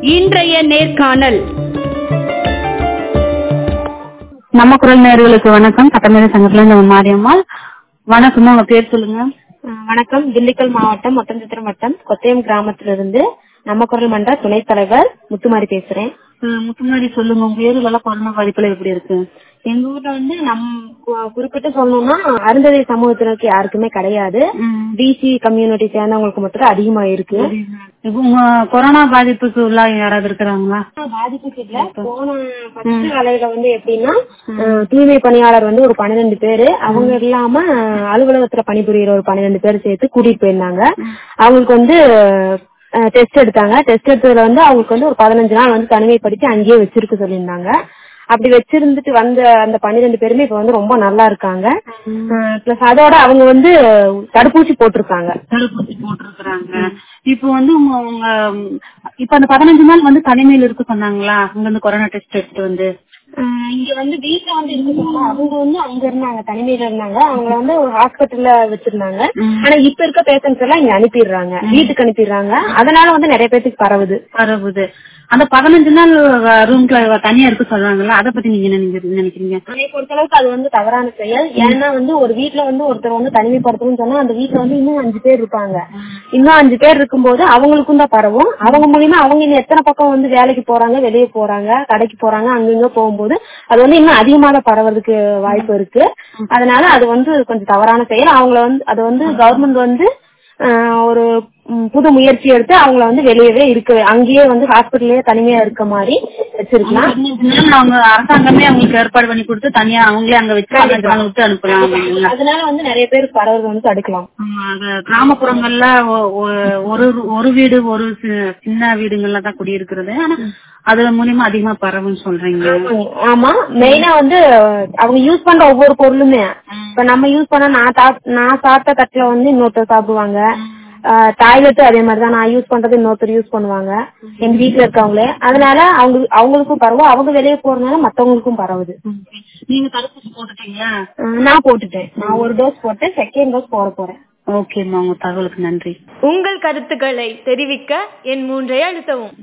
இன்றைய நேர்காணல் நம்ம குரல் நேர்களுக்கு வணக்கம் சட்டமேதை சங்கத்துல இருந்து மாரியம்மாள் வணக்கம் உங்க பேர் சொல்லுங்க அஹ் வணக்கம் திண்டுக்கல் மாவட்டம் ஒட்டஞ்சத்திரம் வட்டம் கொத்தயம் கிராமத்திலிருந்து நம்ம குரல் மன்ற துணைத் தலைவர் முத்துமாரி பேசுறேன் அஹ் முத்துமாரி சொல்லுங்க உங்க ஏரியால எல்லாம் கொரோனா பாதிப்புல எப்படி இருக்கு எங்க ஊர்ல வந்து நம் கு- குறிப்பிட்டு சொல்லணும்னா அருந்ததி சமூகத்தினருக்கு யாருக்குமே கிடையாது பிசி கம்யூனிட்டி சேர்ந்தவங்களுக்கு மட்டும் தான் அதிகமா இருக்கு இப்போ உங்க கொரோனா பாதிப்புக்கு உள்ள யாராவது இருக்கிறாங்களா பாதிப்புக்கு இல்ல போன ஃபர்ஸ்ட் அலையில வந்து எப்படின்னா அஹ், தூய்மை பணியாளர் வந்து ஒரு பன்னிரெண்டு பேரு அவங்க இல்லாம அஹ், அலுவலகத்துல பணிபுரியிற ஒரு பன்னிரெண்டு பேர் சேர்த்து கூட்டிட்டு போயிருந்தாங்க அவங்களுக்கு வந்து டெஸ்ட் எடுத்தாங்க டெஸ்ட் எடுத்ததுல வந்து அவங்களுக்கு வந்து ஒரு பதினஞ்சு நாள் வந்து தனிமைப்படுத்தி அங்கேயே வச்சிருக்க சொல்லியிருந்தாங்க அப்படி வச்சிருந்துட்டு வந்த அந்த பன்னிரெண்டு பேருமே இப்ப வந்து ரொம்ப நல்லா இருக்காங்க பிளஸ் அதோட அவங்க வந்து தடுப்பூசி போட்டிருக்காங்க தடுப்பூசி போட்டிருக்கிறாங்க இப்போ வந்து உங்க உங்க இப்ப அந்த பதினஞ்சு நாள் வந்து தனிமையில் இருக்க சொன்னாங்களா அங்க இருந்து கொரோனா டெஸ்ட் எடுத்துட்டு வந்து ஆஹ் இங்க வந்து வீட்ல வந்து இருக்க சொன்னாங்க அவங்க வந்து அங்க இருந்தாங்க தனிமையில இருந்தாங்க அவங்க வந்து ஒரு ஹாஸ்பிட்டல்ல வச்சிருந்தாங்க ஆனா இப்ப இருக்க பேஷண்ட்ஸ் எல்லாம் இங்க அனுப்பிடுறாங்க வீட்டுக்கு அனுப்பிடுறாங்க அதனால வந்து நிறைய பேத்துக்கு பரவுது பரவுது அந்த பதினஞ்சு நாள் ரூம்ல தனியா இருக்க சொல்றாங்கல்ல அதை பத்தி நீங்க என்ன நினைக்கிறீங்க- நினைக்கிறீங்க என்னை பொறுத்தளவுக்கு அது வந்து தவறான செயல் ஏன்னா வந்து ஒரு வீட்ல வந்து ஒருத்தர் வந்து தனிமைப்படுத்தணும்னு சொன்னா அந்த வீட்ல வந்து இன்னும் அஞ்சு பேர் இருப்பாங்க இன்னும் அஞ்சு பேர் இருக்கும்போது அவங்களுக்கும் தான் பரவும் அவங்க மூலியமா அவங்க இன்னும் எத்தனை பக்கம் வந்து வேலைக்கு போறாங்க வெளியே போறாங்க கடைக்கு போறாங்க அங்கங்க போகும்போது அது வந்து இன்னும் அதிகமா தான் பரவறதுக்கு வாய்ப்பு இருக்கு அதனால அது வந்து கொஞ்சம் தவறான செயல் அவங்கள வந்து அது வந்து கவர்மெண்ட் வந்து ஆஹ், ஒரு ம், புது முயற்சி எடுத்து அவங்கள வந்து வெளியவே இருக்க அங்கேயே வந்து ஹாஸ்பிட்டல்லயே தனிமையா இருக்க மாதிரி வச்சிருக்கலாம் அவங்க அரசாங்கமே அவங்களுக்கு ஏற்பாடு பண்ணி கொடுத்து தனியா அவங்களே அங்க வச்சு பதினஞ்சு நாள் விட்டு அனுப்பலாம் அப்படிங்களா? அதனால வந்து நிறைய பேர் பரவுறது வந்து தடுக்கலாம் ஆமா, அது கிராமப்புறங்கள்ல ஒ- ஒ- ஒரு ஒரு வீடு ஒரு சி- சின்ன வீடுகள்ல தான் குடியிருக்கிறது ஆனா அது மூலியமா அதிகமா பரவும் சொல்றீங்க ஆமா மெயினா வந்து அவங்க யூஸ் பண்ற ஒவ்வொரு பொருளுமே இப்ப நம்ம யூஸ் பண்ண நான் சாப்- நான் சாப்பிட்ட தட்டுல வந்து இன்னொருத்தர் சாப்பிடுவாங்க டாய்லெட் அதே மாதிரிதான் நான் யூஸ் பண்றது இன்னொருத்தர் யூஸ் பண்ணுவாங்க எங்க வீட்ல இருக்கவங்களே அதனால அவங்க அவங்களுக்கும் பரவும் அவங்க வெளியே போறதுனால மத்தவங்களுக்கும் பரவுது நீங்க தடுப்பூசி போட்டுட்டீங்களா அஹ் நான் போட்டுட்டேன் நான் ஒரு டோஸ் போட்டு செகண்ட் டோஸ் போட போறேன் ஓகேம்மா உங்க தகவலுக்கு நன்றி உங்கள் கருத்துக்களை தெரிவிக்க என் மூன்றை அழுத்தவும்